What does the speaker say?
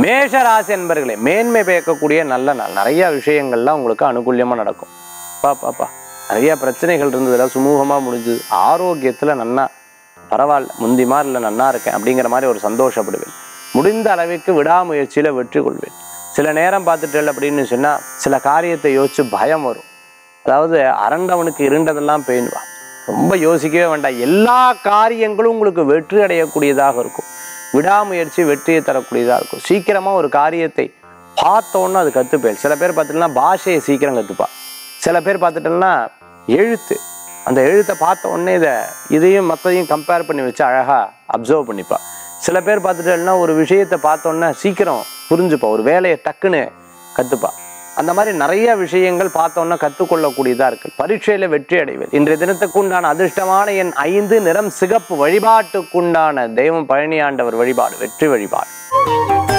மேஷ ராசி என்பர்களே மேன்மை பயக்கக்கூடிய நல்ல நாள் நிறைய விஷயங்கள்லாம் உங்களுக்கு அனுகூல்யமா நடக்கும் பா பாப்பா நிறைய பிரச்சனைகள் இருந்ததுல சுமூகமா முடிஞ்சுது ஆரோக்கியத்துல நன்னா பரவாயில்ல முந்தி மாதிரி இல்லை நன்னா இருக்கேன் அப்படிங்கிற மாதிரி ஒரு சந்தோஷப்படுவேன் முடிந்த அளவுக்கு விடாமுயற்சியில வெற்றி கொள்வேன் சில நேரம் பார்த்துட்டு அப்படின்னு சொன்னா சில காரியத்தை யோசிச்சு பயம் வரும் அதாவது அரண்டவனுக்கு இருண்டதெல்லாம் பெயின்வா ரொம்ப யோசிக்கவே வேண்டாம் எல்லா காரியங்களும் உங்களுக்கு வெற்றி அடையக்கூடியதாக இருக்கும் விடாமுயற்சி வெற்றியை தரக்கூடியதாக இருக்கும் சீக்கிரமா ஒரு காரியத்தை பார்த்தோன்னு அது கற்றுப்பேன் சில பேர் பார்த்துட்டோம்னா பாஷையை சீக்கிரம் கற்றுப்பா சில பேர் பார்த்துட்டோம்னா எழுத்து அந்த எழுத்தை பார்த்த உடனே இதை இதையும் மற்றதையும் கம்பேர் பண்ணி வச்சு அழகாக அப்சர்வ் பண்ணிப்பா சில பேர் பார்த்துட்டோம்னா ஒரு விஷயத்தை பார்த்தோன்னே சீக்கிரம் புரிஞ்சுப்பா ஒரு வேலையை டக்குன்னு கற்றுப்பா அந்த மாதிரி நிறைய விஷயங்கள் பார்த்தோன்னா கற்றுக்கொள்ளக்கூடியதாக இருக்கு பரீட்சையில் வெற்றி அடைவது இன்றைய தினத்துக்கு உண்டான அதிர்ஷ்டமான எண் ஐந்து நிறம் சிகப்பு வழிபாட்டுக்குண்டான தெய்வம் பழனி ஆண்டவர் வழிபாடு வெற்றி வழிபாடு